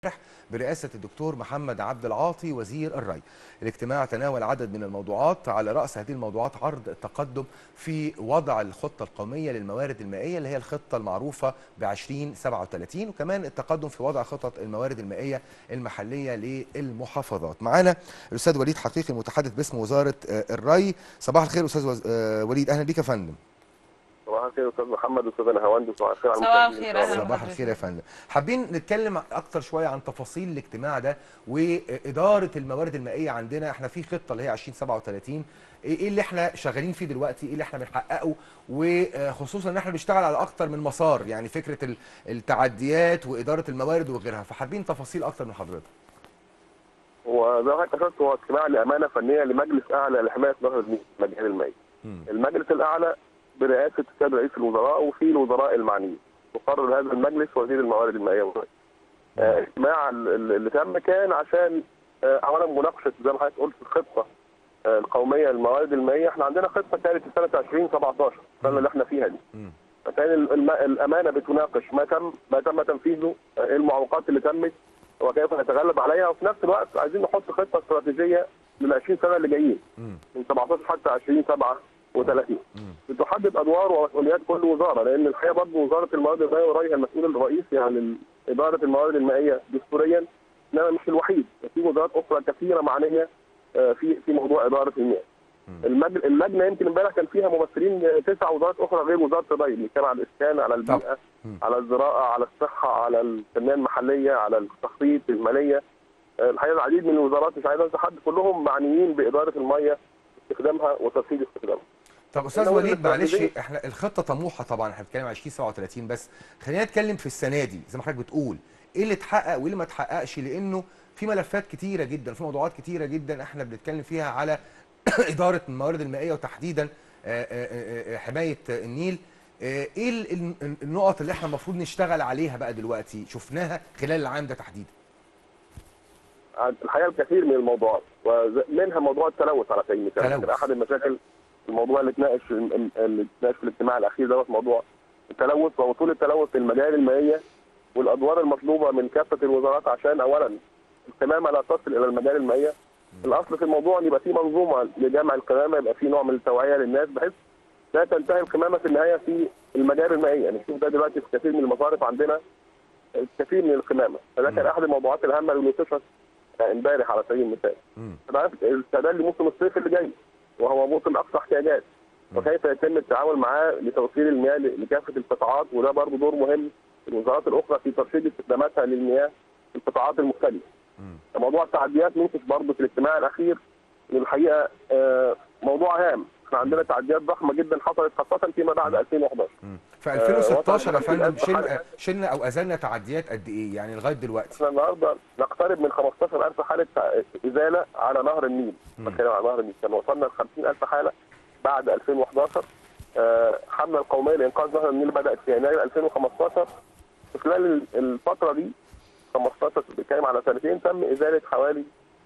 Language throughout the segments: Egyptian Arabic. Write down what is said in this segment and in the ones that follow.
برئاسة الدكتور محمد عبد العاطي وزير الري الاجتماع تناول عدد من الموضوعات على رأس هذه الموضوعات عرض التقدم في وضع الخطة القومية للموارد المائية اللي هي الخطة المعروفة ب 2037 وكمان التقدم في وضع خطط الموارد المائية المحلية للمحافظات معانا الأستاذ وليد حقيقي المتحدث باسم وزارة آه، الري صباح الخير أستاذ وز- آه، وليد أهلا بك يا فندم صباح الخير استاذ محمد واستاذ نهاوند وصباح الخير على صباح المشاهدين الخير، إن شاء الله. أهلا. صباح الخير يا فندم حابين نتكلم اكتر شويه عن تفاصيل الاجتماع ده واداره الموارد المائيه عندنا احنا في خطه اللي هي 2037 ايه إيه اللي احنا شغالين فيه دلوقتي ايه اللي احنا بنحققه وخصوصا ان احنا بنشتغل على اكتر من مسار يعني فكره ال- التعديات واداره الموارد وغيرها فحابين تفاصيل اكتر من حضرتك هو زي ما حضرتك اشرت هو اجتماع لامانه فنيه لمجلس اعلى لحمايه نهر النيل المجال المائي. مم. المجلس الاعلى برئاسه السيد رئيس الوزراء وفي الوزراء المعنيين. مقرر هذا المجلس وزير الموارد المائيه والري. آه، اجتماع ال- ال- اللي تم كان عشان آه، اولا مناقشه زي ما حضرتك قلت الخطه آه، القوميه للموارد المائيه احنا عندنا خطه كانت في سنه 2017 السنه اللي احنا فيها دي. مم. فكان ال- الم- الامانه بتناقش ما تم ما تم تنفيذه آه، ايه المعوقات اللي تمت وكيف نتغلب عليها وفي نفس الوقت عايزين نحط خطه استراتيجيه لل 20 سنه اللي جايين مم. من 17 حتى 2037 مم. بتحدد ادوار ومسؤوليات كل وزاره لان الحقيقه برضه وزاره الموارد المائيه والري هي المسؤول الرئيسي عن اداره الموارد المائيه دستوريا انما مش الوحيد في وزارات اخرى كثيره معنيه آه، في في موضوع اداره المياه. المج... اللجنه يمكن امبارح كان فيها ممثلين آه، تسع وزارات اخرى غير وزاره الري اللي كان على الاسكان على البيئه مم. على الزراعه على الصحه على التنميه المحليه على التخطيط الماليه آه، الحقيقه العديد من الوزارات مش عايز انسى حد كلهم معنيين باداره الميه استخدامها وترشيد استخدامها. طب استاذ الأول وليد معلش الاستراتيجية. احنا الخطه طموحه طبعا احنا بنتكلم على 2037 بس خلينا نتكلم في السنه دي زي ما حضرتك بتقول ايه اللي اتحقق وايه اللي ما اتحققش لانه في ملفات كتيره جدا في موضوعات كتيره جدا احنا بنتكلم فيها على اداره الموارد المائيه وتحديدا آه، آه، آه، حمايه النيل آه، ايه ال- ال- النقط اللي احنا المفروض نشتغل عليها بقى دلوقتي شفناها خلال العام ده تحديدا الحقيقه الكثير من الموضوعات ومنها موضوع التلوث على سبيل المثال تلوث. كان احد المشاكل الموضوع اللي اتناقش اللي اتناقش في الاجتماع الاخير دوت موضوع التلوث ووصول التلوث في المجال المائيه والادوار المطلوبه من كافه الوزارات عشان اولا القمامه لا تصل الى المجال المائيه الاصل في الموضوع ان يبقى في منظومه لجمع القمامه يبقى في نوع من التوعيه للناس بحيث لا تنتهي القمامه في النهايه في المجال المائي يعني شوف ده دلوقتي في كثير من المصارف عندنا الكثير من القمامه فده كان احد الموضوعات الهامه اللي ناقشت امبارح على سبيل المثال مم. طبعا الاستعداد لموسم الصيف اللي جاي وهو موسم اقصى احتياجات وكيف يتم التعامل معاه لتوفير المياه لكافه القطاعات وده برضه دور مهم الوزارات الاخرى في ترشيد استخداماتها للمياه في القطاعات المختلفه. مم. موضوع التعديات ننقش برضه في الاجتماع الاخير إن الحقيقه آه، موضوع هام احنا عندنا تعديات ضخمه جدا حصلت خاصه فيما بعد 2011 مم. في 2016 يا وصل فندم 50,000 شلنا حالة. شلنا او ازلنا تعديات قد ايه يعني لغايه دلوقتي احنا النهارده نقترب من 15000 حاله ازاله على نهر النيل مم. بتكلم على نهر النيل كان وصلنا ل 50000 حاله بعد 2011 آه، حمله القوميه لانقاذ نهر النيل بدات في يناير 2015 في خلال ال- الفتره دي 15 بنتكلم على سنتين تم ازاله حوالي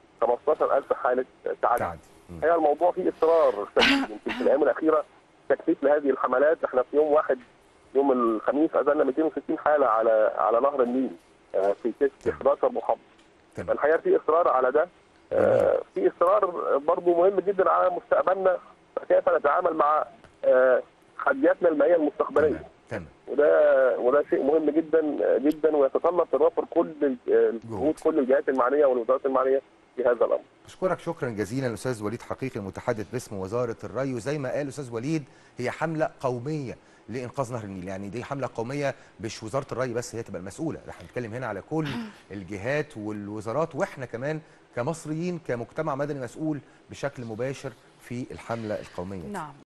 15000 حاله تعدي تعدي مم. هي الموضوع فيه اصرار شديد يمكن في الايام الاخيره تكثيف لهذه الحملات احنا في يوم واحد يوم الخميس ازلنا 260 حاله على على نهر النيل آه، في كيس- في 11 محافظه تمام فالحقيقه في اصرار على ده آه، في اصرار برضه مهم جدا على مستقبلنا كيف نتعامل مع آه، تحدياتنا المائيه المستقبليه تمام تمام وده وده شيء مهم جدا جدا ويتطلب تضافر كل الجهود كل الجهات المعنيه والوزارات المعنيه في هذا الامر بشكرك شكرا جزيلا الاستاذ وليد حقيقي المتحدث باسم وزاره الري وزي ما قال الاستاذ وليد هي حمله قوميه لانقاذ نهر النيل يعني دي حمله قوميه مش وزاره الري بس هي تبقى المسؤوله احنا بنتكلم هنا على كل الجهات والوزارات واحنا كمان كمصريين كمجتمع مدني مسؤول بشكل مباشر في الحمله القوميه نعم